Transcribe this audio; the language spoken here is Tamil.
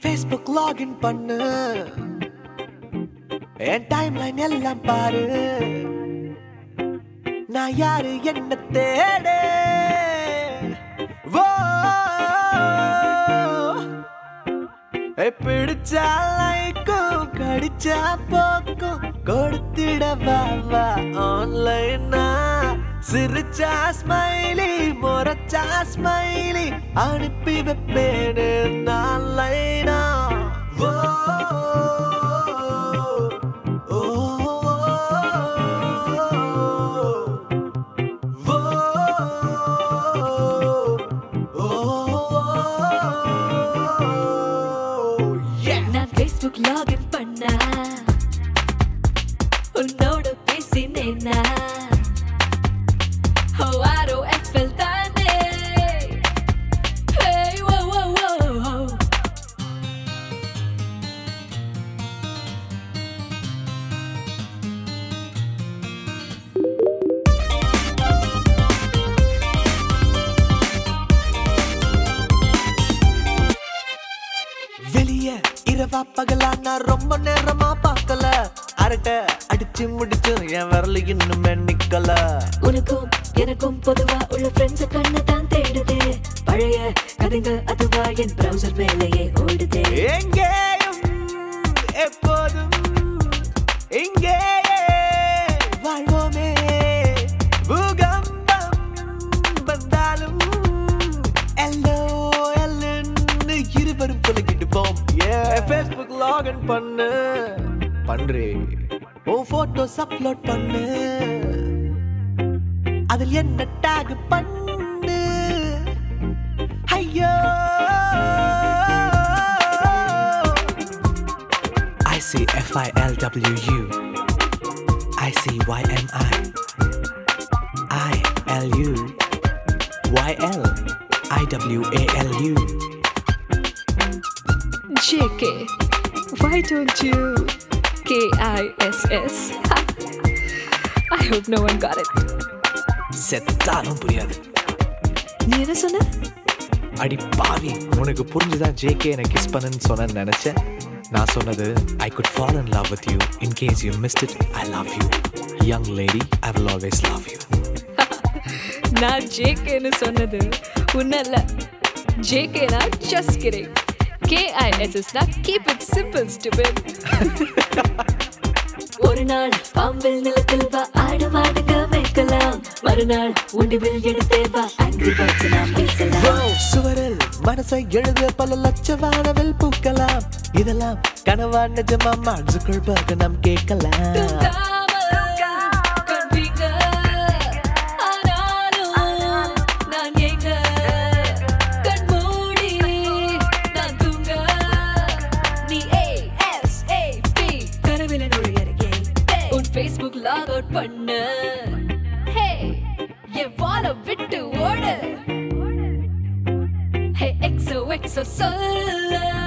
ஃபேஸ்புக் லாகின் பண்ணு என் டைம் லைன் எல்லாம் பாரு நான் யாரு என்ன தேடு ஓ ஏய், பிடிச்சா லைக்கும் கடிச்சா போக்கும் கொடுத்திட வா வா ஆன்லைனா சிரிச்சா ஸ்மைலி முறைச்சா ஸ்மைலி அனுப்பி வைப்பேனு நான் லைனா ஓ ஓ, ஓ, yeah. நான் Facebook login பண்ணா உன்னோட பேசினேனா ஓ ஆரோ எஃப்எல் தானே Hey, whoa, whoa, whoa. வெளிய இரவா பகலா நான் ரொம்ப நேரமா பார்க்கல அரட்டை அடிச்சு முடிச்சு என் விரல இன்னுமே நிக்கல உனக்கும் எனக்கும் பொதுவா உள்ள ஃப்ரெண்ட்ஸ் கண்ணு தான் தேடுதே பழைய கதைங்க அதுவா என் browser மேலேயே ஓடுதே எங்கேயும் எப்போதும் இங்கேயே வாழ்வோமே பூகம்பம் வந்தாலும் எல்லோ எல்லுன்னு இருவரும் தொலைக்கிட்டு போம் ஃபேஸ்புக் லாகின் பண்ணு பண்றே ஓ போட்டோஸ் அப்லோட் பண்ணு அதில் என்ன டேக் பண்ணு ஐயோ I see F I L W U I see Y M I I L U Y L I W A L U JK, why don't you K-I-S-S? I hope no one got it. செத்தாலும் புரியாது நீ என்ன சொன்ன அடி பாவி உனக்கு புரிஞ்சுதான் ஜேகே எனக்கு கிஸ் பண்ணுன்னு சொன்னேன்னு நினைச்சேன் நான் சொன்னது I could fall in love with you in case you missed it I love you young lady I will always love you நான் ஜேகேன்னு சொன்னது உன்னல்ல ஜேகேனா ஜஸ்ட் கிரிங் கேஐஎஸ்எஸ்னா கீப் இட் சிம்பிள் ஸ்டூபிட் ஒரு நாள் பாம்பில் நிலத்தில் வா ஆடு மாடுங்க மேய்க்கலாம் மறுநாள் உண்டிவில் எடுத்தே வா ஆங்கிரி பேர்ட்ஸ் நாம் பேசலாம் சுவரில் மனசை எழுத பல லட்ச வானவில் பூக்கலாம் இதெல்லாம் கனவா நிஜமா மனசுக்குள் பார்க்க நாம் கேட்கலாம் தூங்காமல் கண்வீங்க. ஆனாலும் நான் ஏங்க. கண்மூடி நான் தூங்க. நீ ASAP கனவில நுழையருகே. உன் Facebook log out பண்ணு. Hey, என் wall அ விட்டு ஓடு. Hey, XOXO சொல்லு